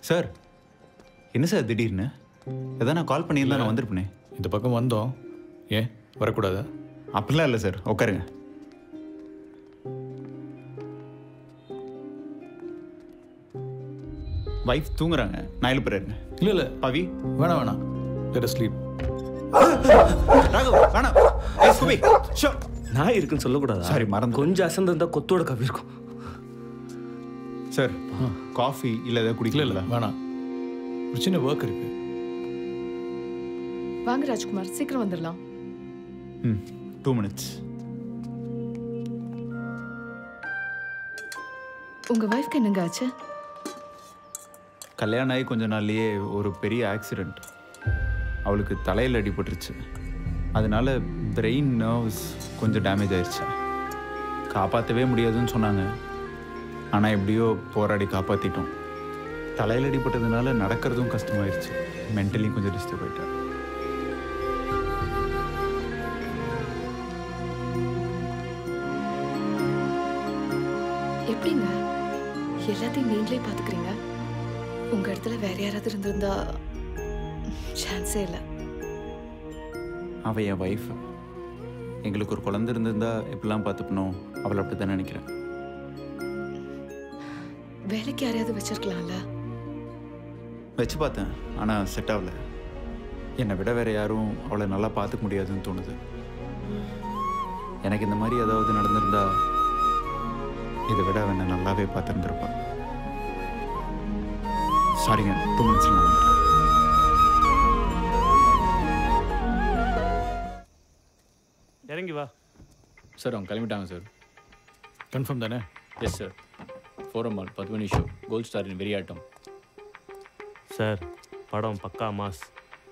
Sir என்ன sir திடீர்னு எதாவது நான் கால் பண்ணியிருந்தா நான் வந்திருப்பேனே இந்த பக்கம் வந்தோம் ஏன் வரக்கூடாதா அப்படிலாம் இல்லை சார் உட்காருங்க வைஃப் தூங்குறாங்க நான் எழுப்புறாருங்க இல்லை இல்லை பவி வேணாம் வேணாம் லெட் ஸ்லீப் ராகவ் வேணாம் ஏய், சுபி, ஷோ. நாய் இருக்குன்னு சொல்லக்கூடாதா Sorry, மறந்து கொஞ்சம் அசந்து இருந்தா கொத்தோட கவி இருக்கும் சார் காஃபி இல்லை ஏதாவது இல்லை குடிக்கல இல்லை வேணாம் ஒரு சின்ன ஒர்க் இருக்கு வாங்க ராஜ்குமார் சீக்கிரம் வந்துடலாம் ம் டூ மினிட்ஸ் உங்க வைஃப்க்கு என்னங்க ஆச்சு கல்யாணம் ஆகி கொஞ்ச நாள்லயே ஒரு பெரிய ஆக்சிடெண்ட் அவளுக்கு தலையில் அடிபட்டுருச்சு அதனால பிரெயின் நர்வ்ஸ் கொஞ்சம் டேமேஜ் ஆயிடுச்சு காப்பாற்றவே முடியாதுன்னு சொன்னாங்க ஆனால் எப்படியோ போராடி காப்பாற்றிட்டோம் தலையில் அடிபட்டதுனால நடக்கிறதும் கஷ்டமாயிருச்சு மென்டலி கொஞ்சம் டிஸ்டர்ப் ஆயிட்டா எப்படிங்க எல்லாத்தையும் நீங்களே பாத்துக்கிறீங்க உங்க இடத்துல வேற யாராவது இருந்திருந்தா சான்ஸே இல்லை அவள் என் ஒய்ஃப் எங்களுக்கு ஒரு குழந்தை இருந்திருந்தா எப்படிலாம் பார்த்துக்கணும் அவளை அப்படி தான் நினைக்கிறேன் வேலைக்கு யாரையாவது வச்சிருக்கலாம்ல வச்சு பார்த்தேன் ஆனால் செட் ஆகல என்னை விட வேற யாரும் அவளை நல்லா பார்த்துக்க முடியாதுன்னு தோணுது எனக்கு இந்த மாதிரி ஏதாவது நடந்திருந்தா இதை விட அவனை நல்லாவே பார்த்துருந்துருப்பா சாரிங்க டூ மினிட்ஸில் நான் வந்துடுறேன் இறங்கி வா சார் அவங்க கிளம்பிட்டாங்க சார் கன்ஃபார்ம் தானே எஸ் சார் ஃபோரம் மால் பத்து மணி ஷோ கோல்ட் ஸ்டாரின் வெறியாட்டம் சார் படம் பக்கா மாஸ்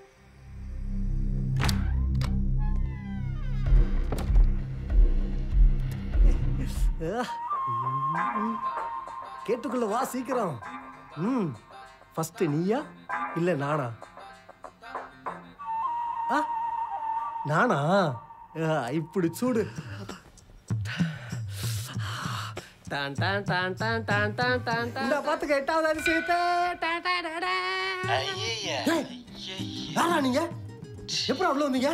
கேட்டுக்குள்ள வா சீக்கிரம் ம் ஃபர்ஸ்ட் நீயா இல்ல நானா ஆ நானா ஆ, இப்படி சூடு டான் டான் டான் டான் டான் டான் டான் டான். இந்தா பாத்துக்க எட்டாவது அதிசயத்தை டான் டான் டான் டான். ஏய், யாரா நீங்க எப்படி உள்ள வந்தீங்க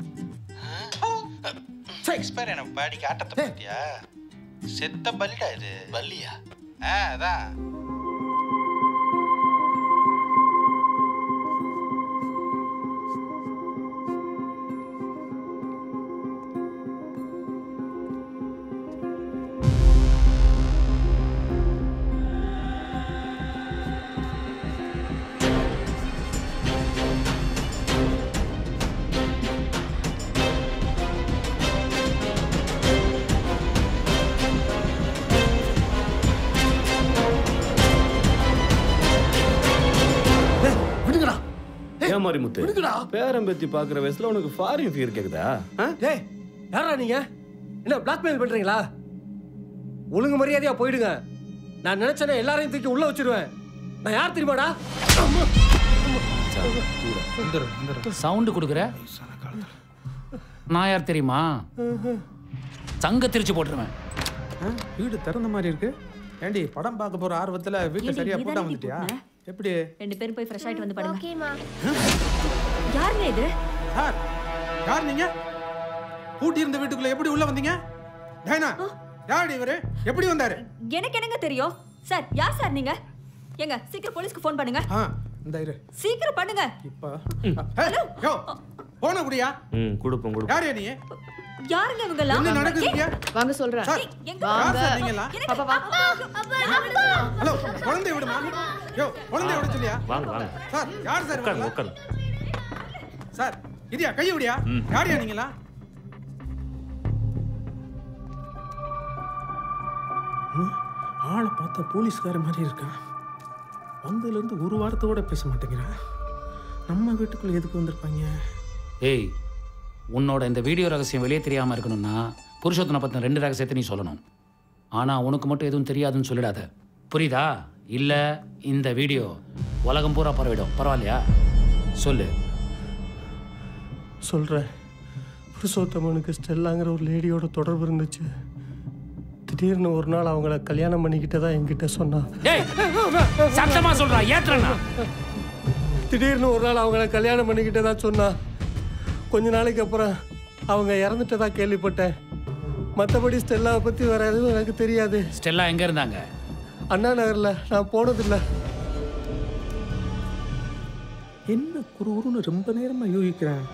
எக்ஸ்பயர் எனக்கு பாடி காட்டத்தை பார்த்தியா செத்த பல்லிடா இது பல்லியா ஆ அதான் ஏய், விடுங்கடா ஏன் மாதிரி முத்து விடுங்கடா பேரம்பேத்தி பாக்குற வயசுல உனக்கு ஃபாரின் ஃபிகர் கேக்குதா ஆ? டேய் யாரா நீங்க என்ன பிளாக்மெயில் பண்றீங்களா ஒழுங்கு மரியாதையா போயிடுங்க நான் நினைச்சேனே எல்லாரையும் தூக்கி உள்ள வச்சிருவேன் நான் யார் தெரியுமாடா சவுண்டு கொடுக்குற நான் யார் தெரியுமா சங்க திரிச்சு போட்டுருவேன் வீடு திறந்த மாதிரி இருக்கு ஏண்டி படம் பார்க்க போற ஆர்வத்துல வீட்டை ஏண்டி, சரியா நீ பூட்டா தானே வந்துட்டியா கூப்பிட்ட? எப்படி ரெண்டு பேரும் போய் ஃப்ரெஷ் ஆயிட்டு வந்து படுங்க ஓகேமா யாருங்க இது சார் யார் நீங்க பூட்டி இருந்த வீட்டுக்குள்ள எப்படி உள்ள வந்தீங்க டைனா யார் இவரு எப்படி வந்தாரு எனக்கு என்னங்க தெரியும் சார் யார் சார் நீங்க ஏங்க சீக்கிரம் போலீஸ்க்கு ஃபோன் பண்ணுங்க ஆ இந்த இரு சீக்கிரம் பண்ணுங்க இப்ப ஏய், யோ போன குடியா ம் கொடுப்போம் கொடுப்போம் யார் நீ யாருங்க இவங்க எல்லாம் என்ன நடக்குதுங்க வாங்க சொல்றேன் சார் யார் சார் நீங்களா பாப்பா வா ஹலோ குழந்தை விடுமா யோ குழந்தை விட சொல்லியா வாங்க வாங்க சார் யார் சார் உட்காருங்க இவங்க? உட்காருங்க சார் இடியா கையை விடியா ம். யாரையா நீங்களா ஆளை பார்த்தா போலீஸ்கார மாதிரி இருக்கான் வந்ததுலேருந்து ஒரு வாரத்தை கூட பேச மாட்டேங்கிறான் நம்ம வீட்டுக்குள்ள எதுக்கு வந்திருப்பாங்க ஏய் உன்னோட இந்த வீடியோ ரகசியம் வெளியே தெரியாமல் இருக்கணும்னா புருஷோத்தனை பற்றின ரெண்டு ரகசியத்தை நீ சொல்லணும் ஆனால் உனக்கு மட்டும் எதுவும் தெரியாதுன்னு சொல்லிடாத புரியுதா இல்லை இந்த வீடியோ உலகம் பூரா பரவிடும் பரவாயில்லையா சொல்லு சொல்கிறேன் புருஷோத்தமனுக்கு ஸ்டெல்லாங்கிற ஒரு லேடியோட தொடர்பு இருந்துச்சு திடீர்னு ஒரு நாள் அவங்கள கல்யாணம் பண்ணிக்கிட்டதா என்கிட்ட சொன்னா டேய் சத்தமா சொல்றா ஏத்துறா திடீர்னு ஒரு நாள் அவங்கள கல்யாணம் பண்ணிக்கிட்டதா சொன்னா கொஞ்ச நாளைக்கு அப்புறம் அவங்க இறந்துட்டதா கேள்விப்பட்டேன் மற்றபடி ஸ்டெல்லாவை பற்றி வேற எதுவும் எனக்கு தெரியாது ஸ்டெல்லா எங்க இருந்தாங்க அண்ணா நகரில் நான் போனதில்லை என்ன குறுகுறுன்னு ரொம்ப நேரமா யோசிக்கிறேன்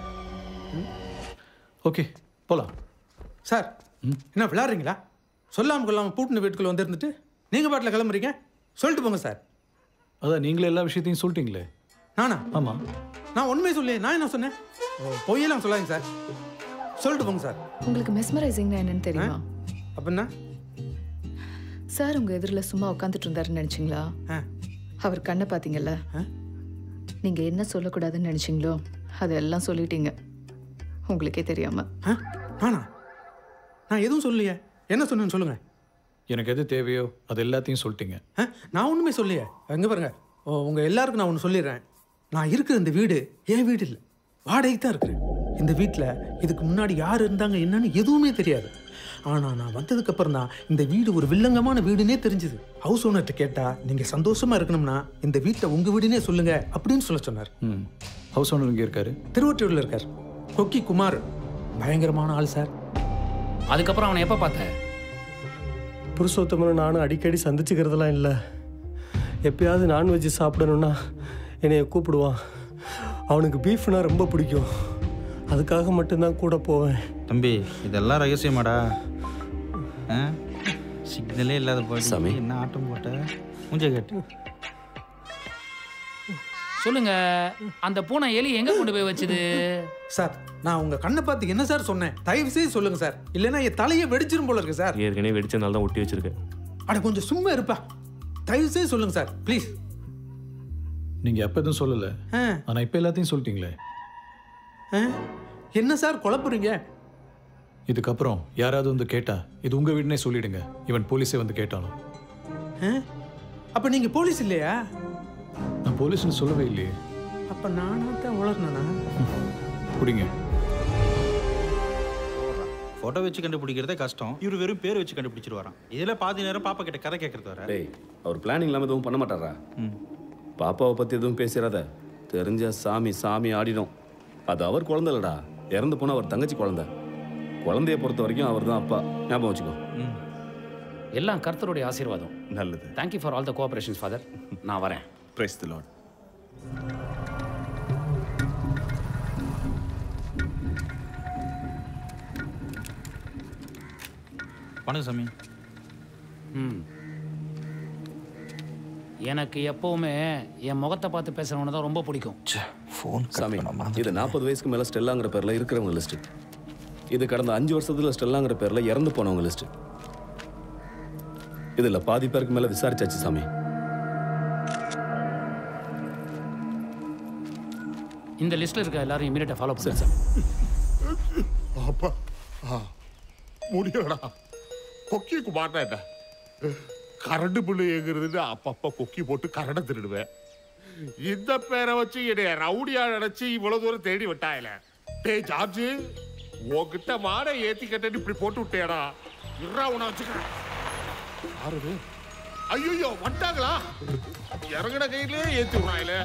ஓகே போலாம் சார் என்ன விளாட்றீங்களா சொல்லாம கொள்ளாம பூட்டின வீட்டுக்குள்ள வந்து இருந்துட்டு நீங்க பாட்டில் கிளம்புறீங்க சொல்லிட்டு போங்க சார் அதான் நீங்களே எல்லா விஷயத்தையும் சொல்லிட்டீங்களே நானா ஆமா நான் உண்மையை சொல்லி நான் என்ன சொன்னேன் பொய்யெல்லாம் சொல்லாதீங்க சார் சொல்லிட்டு போங்க சார் உங்களுக்கு மெஸ்மரைசிங்னா என்னன்னு தெரியுமா அப்படின்னா சார் உங்க எதிரில் சும்மா உட்காந்துட்டு இருந்தாருன்னு நினைச்சீங்களா அவர் கண்ணை பார்த்தீங்கல்ல நீங்க என்ன சொல்லக்கூடாதுன்னு நினைச்சீங்களோ அதெல்லாம் சொல்லிட்டீங்க உங்களுக்கே தெரியாம நானா நான் எதுவும் சொல்லலையே என்ன சொன்னேன்னு சொல்லுங்க எனக்கு எது தேவையோ அது எல்லாத்தையும் சொல்லிட்டீங்க ஆ? நான் ஒன்றுமே சொல்லையே எங்க பாருங்க ஓ, உங்க எல்லாருக்கும் நான் ஒன்று சொல்லிடுறேன் நான் இருக்கிற இந்த வீடு என் வீடு இல்லை வாடகைக்கு தான் இருக்கிறேன் இந்த வீட்டில் இதுக்கு முன்னாடி யார் இருந்தாங்க என்னன்னு எதுவுமே தெரியாது ஆனால் நான் வந்ததுக்கு அப்புறம் தான் இந்த வீடு ஒரு வில்லங்கமான வீடுனே தெரிஞ்சுது ஹவுஸ் ஓனர்கிட்ட கேட்டா நீங்க சந்தோஷமா இருக்கணும்னா இந்த வீட்டை உங்க வீடுனே சொல்லுங்க அப்படின்னு சொல்ல சொன்னார் ம் ஹவுஸ் ஓனர் இங்கே இருக்காரு திருவொற்றியூர்ல இருக்கார் கொக்கி குமார் பயங்கரமான ஆள் சார் அதுக்கப்புறம் அவனை எப்போ பார்த்த புருஷோத்தமனை நானும் அடிக்கடி சந்திச்சுக்கிறதெல்லாம் இல்லை எப்பயாவது நான்வெஜ் சாப்பிடணும்னா என்னைய கூப்பிடுவான் அவனுக்கு பீஃப்னா ரொம்ப பிடிக்கும் அதுக்காக மட்டும்தான் கூட போவேன் தம்பி இதெல்லாம் ரகசியமாடா ஆ சிக்னலே இல்லாத போய் என்ன ஆட்டம் போட்ட மூஞ்ச கேட்டு சொல்லுங்க அந்த பூனை எலி எங்க கொண்டு போய் வச்சுது சார் நான் உங்க கண்ணை பார்த்து என்ன சார் சொன்னேன் தயவு செய்து சொல்லுங்க சார் இல்லைன்னா என் தலையை வெடிச்சிரும் போல இருக்கு சார் ஏற்கனவே வெடிச்சதுனால தான் ஒட்டி வச்சிருக்கேன் அட கொஞ்சம் சும்மா இருப்பா தயவு செய்து சொல்லுங்க சார் ப்ளீஸ் நீங்கள் எப்போ எதுவும் சொல்லலை ஆ ஆனால் இப்போ எல்லாத்தையும் சொல்லிட்டீங்களே ஆ? என்ன சார் குழப்புறீங்க இதுக்கப்புறம் யாராவது வந்து கேட்டா இது உங்கள் வீடுனே சொல்லிடுங்க இவன் போலீஸே வந்து கேட்டாலும் ஆ? அப்ப நீங்க போலீஸ் இல்லையா நான் போலீஸ்னு சொல்லவே இல்லையே அப்ப நானா தான் உளர்னா குடிங்க ஃபோட்டோ வச்சு கண்டுபிடிக்கிறதே கஷ்டம் இவர் வெறும் பேர் வச்சு கண்டுபிடிச்சிட்டு வரான் இதில் பாதி நேரம் பாப்பா கிட்ட கதை கேட்கறது வர டேய் அவர் பிளானிங் இல்லாமல் எதுவும் பண்ண மாட்டாரா பாப்பாவை பற்றி எதுவும் பேசிடாத தெரிஞ்ச சாமி சாமி ஆடிடும் அது அவர் குழந்தை இல்லடா இறந்து போன அவர் தங்கச்சி குழந்தை குழந்தைய பொறுத்த வரைக்கும் அவர் தான் அப்பா ஞாபகம் வச்சுக்கோ எல்லாம் கர்த்தருடைய ஆசீர்வாதம் நல்லது thank you for all the cooperations father நான் வரேன் பிரைஸ் தி லார்ட் வணக்கம் சாமி ம் எனக்கு எப்பவுமே என் முகத்தை பார்த்து பேசுறவனை தான் ரொம்ப பிடிக்கும் ஃபோன் சாமி இது நாற்பது வயசுக்கு மேலே ஸ்டெல்லாங்கிற பேரில் இருக்கிறவங்க லிஸ்ட் இது கடந்த அஞ்சு வருஷத்துல ஸ்டெல்லாங்கிற பேரில் இறந்து போனவங்க லிஸ்ட் இதில் பாதி பேருக்கு மேலே விசாரிச்சாச்சு சாமி இந்த லிஸ்ட்ல இருக்க எல்லாரும் இமீடியட்டா ஃபாலோ பண்ணுங்க சார் அப்பா ஆ முடியலடா கொக்கி குமார்னா என்ன கரண்ட் பில்லு எங்கிறதுன்னு அப்பப்ப கொக்கி போட்டு கரண்டை திருடுவேன் இந்த பேரை வச்சு என்னைய ரவுடியா நினைச்சு இவ்வளவு தூரம் தேடி விட்டாயில டேய் ஜார்ஜ் உன்கிட்ட மாடை ஏத்தி கட்டன்னு இப்படி போட்டு விட்டேடா இருறா உன வச்சுக்கிறேன் யாருது ஐயோ வந்துட்டாங்களா இறங்கின கையிலே ஏத்தி விடுறாங்களே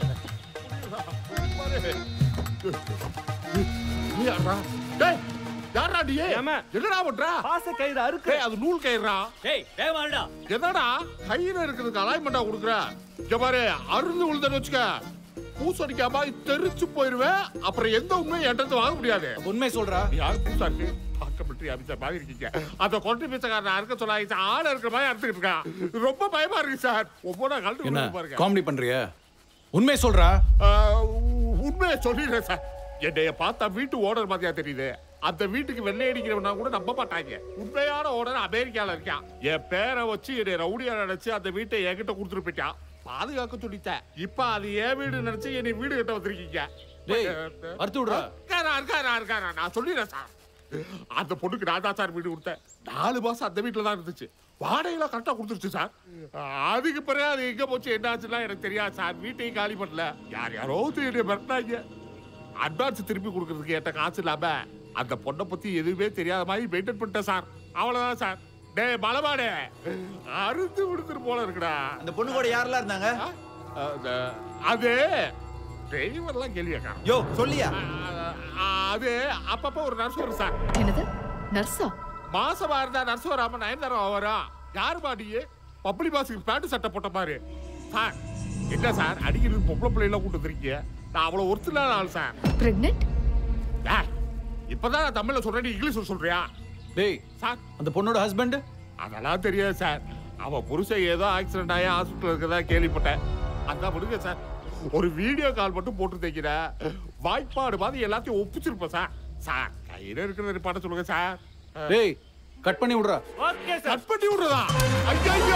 யாரா டேய் யாரா நீ என்னடா பண்ற பாச கயிறு அறுக்கு டேய் அது நூல் கயிறா டேய் வேகமாடா என்னடா கையில இருக்கிறதுக்கு அலைன்மெண்டா கொடுக்குற இங்க பாரு அருந்து விழுந்தன்னு வச்சுக்க பூசடிக்காம தெரிச்சு போயிருவேன் அப்புறம் எந்த உண்மையும் என்கிட்ட வாங்க முடியாது உண்மை சொல்றா யார் பூசாக்கு ஆக்கப்பட்டு அமைச்சர் மாதிரி இருக்கீங்க அந்த கொண்டு பிச்சைக்காரன் அறுக்க சொல்லாங்க ஆள் இருக்கிற மாதிரி அறுத்துக்கிட்டு இருக்கான் ரொம்ப பயமா இருக்கு சார் ஒவ்வொன்றா கழட்டு என்ன விடுங்க பாருங்க காமெடி பண்றியா உண்மை சொல்றா ஆஹ், உ- உண்மையை சொல்லிடுறேன் சார் என்னைய பார்த்தா வீட்டு ஓனர் மாதிரியா தெரியுது அந்த வீட்டுக்கு வெள்ளை அடிக்கிறவனா கூட நம்ப மாட்டாங்க உண்மையான ஓனர் அமெரிக்கால இருக்கான் என் பேரை வச்சு என்னை ரவுடியா நினைச்சு அந்த வீட்டை என்கிட்ட கொடுத்துட்டு போயிட்டான் பாதுகாக்க சொல்லிட்டேன் இப்ப அது என் வீடு நினைச்சு என்னை வீடு கட்ட வந்திருக்கீங்க டேய், அறுத்து விடுறா. இருக்காரா இருக்காரா இருக்காரா நான் சொல்லிடுறேன் சார் அந்த பொண்ணுக்கு நான் தான் சார் வீடு கொடுத்தேன் நாலு மாசம் அந்த வீட்டுல தான் இருந்துச்சு வாடகைலாம் கரெக்டாக கொடுத்துருச்சு சார் அதுக்கு பிறகு அது எங்க போச்சு என்ன ஆச்சுலாம் எனக்கு தெரியாது சார் வீட்டையும் காலி பண்ணல யார் யாரோ என்னை மிரட்டாங்க அட்வான்ஸ் திருப்பி கொடுக்கறதுக்கு ஏட்ட காசு இல்லாம அந்த பொண்ணை பத்தி எதுவுமே தெரியாத மாதிரி மெயின்டைன் பண்ணிட்டேன் சார் அவ்வளவுதான் சார் டேய் மலபாடே அறுத்து விடுத்துட்டு போல இருக்குடா அந்த பொண்ணு கூட யாரெல்லாம் இருந்தாங்க அது- அது டிரைவர்லாம் கேள்வி கேட்கறான். யோ சொல்லியா ஆ, அது அப்பப்ப ஒரு நர்ஸ் வரும் சார் என்னது நர்ஸா மாசமா இருந்தா நர்ஸ் வராம நயன்தாரா வரும் யாரு பாட்டியே பப்ளி பாஸுக்கு பேண்ட் சட்டை போட்ட மாதிரி சார் என்ன சார் அடிக்கிறது பொம்பளை பிள்ளைலாம் கூட்டு வந்துருக்கீங்க நான் அவ்வளவு ஒருத்தலான ஆள் சார் பிரெக்னென்ட் ஏய், இப்பதான் நான் தமிழ்ல சொல்றேன் நீ இங்கிலீஷ்ல சொல்றியா டேய் சார் அந்த பொண்ணோட ஹஸ்பண்ட் அதெல்லாம் தெரியாது சார் அவ புருஷன் ஏதோ ஆக்சிடென்ட் ஆகி ஹாஸ்பிட்டல் இருக்கதா கேள்விப்பட்டேன் அதான் விடுங்க சார் ஒரு வீடியோ கால் மட்டும் போட்டு தைக்கிற வாய்ப்பாடு மாதிரி எல்லாத்தையும் ஒப்பிச்சிருப்பேன் சார் சார் கையில இருக்கிற பாட்ட சொல்லுங்க சார் டேய் கட் பண்ணி விடுறா ஓகே சார் கட் பண்ணி விடுறதா ஐயோ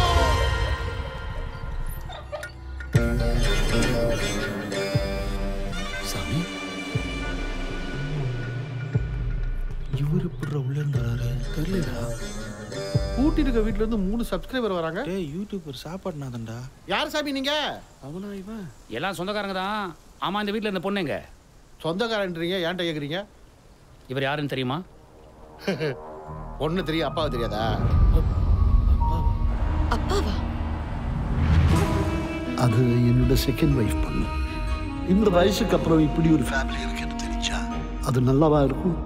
சாமி இவர் எப்படி உள்ள இருந்தாரு தெரியலடா கூட்டி இருக்க வீட்ல இருந்து மூணு சப்ஸ்கிரைபர் வராங்க டேய் யூடியூபர் சாப்பாடுனாதண்டா யார் சாமி நீங்க அவனா இவன் எல்லாம் சொந்தக்காரங்க தான் ஆமா இந்த வீட்டில் இந்த பொண்ணுங்க சொந்தக்காரன்றீங்க ஏன்ட்ட கேக்குறீங்க இவர் யாருன்னு தெரியுமா ஒண்ணு தெரியும் அப்பாவை தெரியாதா அப்பாவா அது என்னோட செகண்ட் ஒய்ஃப் பொண்ணு இந்த வயசுக்கு அப்புறம் இப்படி ஒரு ஃபேமிலி இருக்குன்னு தெரிஞ்சா அது நல்லாவா இருக்கும்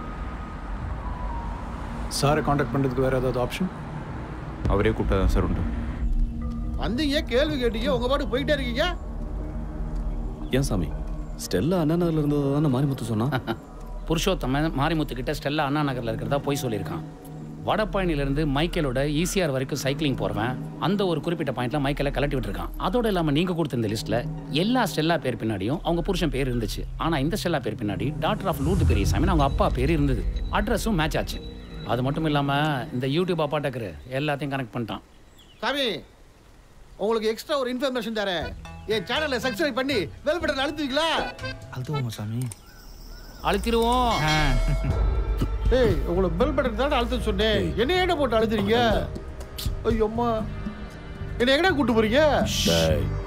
சாரை காண்டாக்ட் பண்ணுறதுக்கு வேறு ஏதாவது ஆப்ஷன் அவரே கூப்பிட்டா தான் சார் உண்டு வந்தீங்க கேள்வி கேட்டீங்க உங்க பாட்டு போயிட்டே இருக்கீங்க ஏன் சாமி ஸ்டெல்லா அண்ணா நகர்ல இருந்ததை தானே மாரிமுத்து சொன்னா புருஷோத்தமன் மாரிமுத்து கிட்ட ஸ்டெல்லா அண்ணா நகரில் இருக்கிறதா போய் சொல்லியிருக்கான் வடபழனியிலேருந்து மைக்கேலோட ஈசிஆர் வரைக்கும் சைக்கிளிங் போகிறவன் அந்த ஒரு குறிப்பிட்ட பாயிண்ட்ல மைக்கேலை கலட்டி விட்டுருக்கான் அதோட இல்லாமல் நீங்கள் கொடுத்திருந்த லிஸ்ட்டில் எல்லா ஸ்டெல்லா பேர் பின்னாடியும் அவங்க புருஷன் பேர் இருந்துச்சு ஆனால் இந்த ஸ்டெல்லா பேர் பின்னாடி டாக்டர் ஆஃப் லூர்து பெரியசாமின்னு அவங்க அப்பா பேர் இருந்தது அட்ரஸும் மேட்ச் ஆச்சு அது மட்டும் இல்லாமல் இந்த யூடியூப் அப்பாட்டக்கரு எல்லாத்தையும் கனெக்ட் பண்ணிட்டான் சாமி உங்களுக்கு எக்ஸ்ட்ரா ஒரு இன்ஃபர்மேஷன் தரேன் என் சேனலை சப்ஸ்கிரைப் பண்ணி பெல் பட்டன் அழுத்துவீங்களா அழுத்துவோமா சாமி அழுத்திடுவோம் ஏய் உங்களுக்கு பெல் பட்டன் தானே அழுத்த சொன்னேன் என்ன ஏன்டா போட்டு அழுத்துறீங்க ஐயோ அம்மா என்ன எங்கடா கூட்டு போறீங்க டேய்